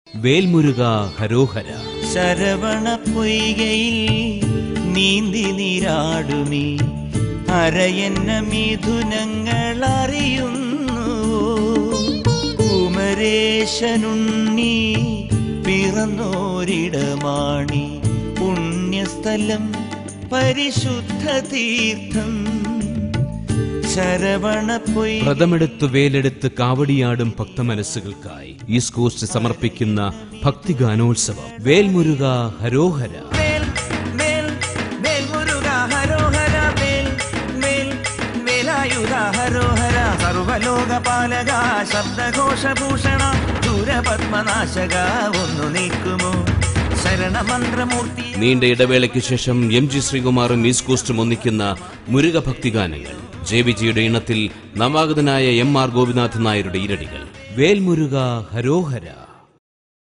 വേൽമുരുക ഹരോഹര ശരവണ പൊയ്കയിൽ നീന്തി നീരാടുമീ അരയന്ന മിഥുനങ്ങൾ അറിയുന്നു കുമരേശനുണ്ണി പിറന്നോരിടമാണി പുണ്യസ്ഥലം പരിശുദ്ധ തീർത്ഥം ശരവണ പൊയ് വ്രതമെടുത്ത് വേലെടുത്ത് കാവടിയാടും ഭക്തമനസ്സുകൾക്കായി ഈസ്റ്റ് കോസ്റ്റ് സമർപ്പിക്കുന്ന ഭക്തിഗാനോത്സവം വേൽമുരുക ഹരോഹര മേൽ മേൽ മേൽ മുരുക ഹരോഹര മേൽ മേൽ മേലായുധ ഹരോഹര സർവലോകപാലക ശബ്ദഘോഷഭൂഷണ ദൂരപത്മനാശക ഒന്നു നീക്കുമോ ശരണമന്ത്രമൂർത്തി നീണ്ട ഇടവേളയ്ക്ക് ശേഷം എം ജി ശ്രീകുമാറും ഈസ്റ്റ് കോസ്റ്റും ഒന്നിക്കുന്ന മുരുക ഭക്തിഗാനങ്ങൾ ജെ വിജിയുടെ ഇണത്തിൽ നവാഗതനായ എം ആർ ഗോപിനാഥൻ നായരുടെ ഇരടികൾ വേൽമുരുക ഹരോഹര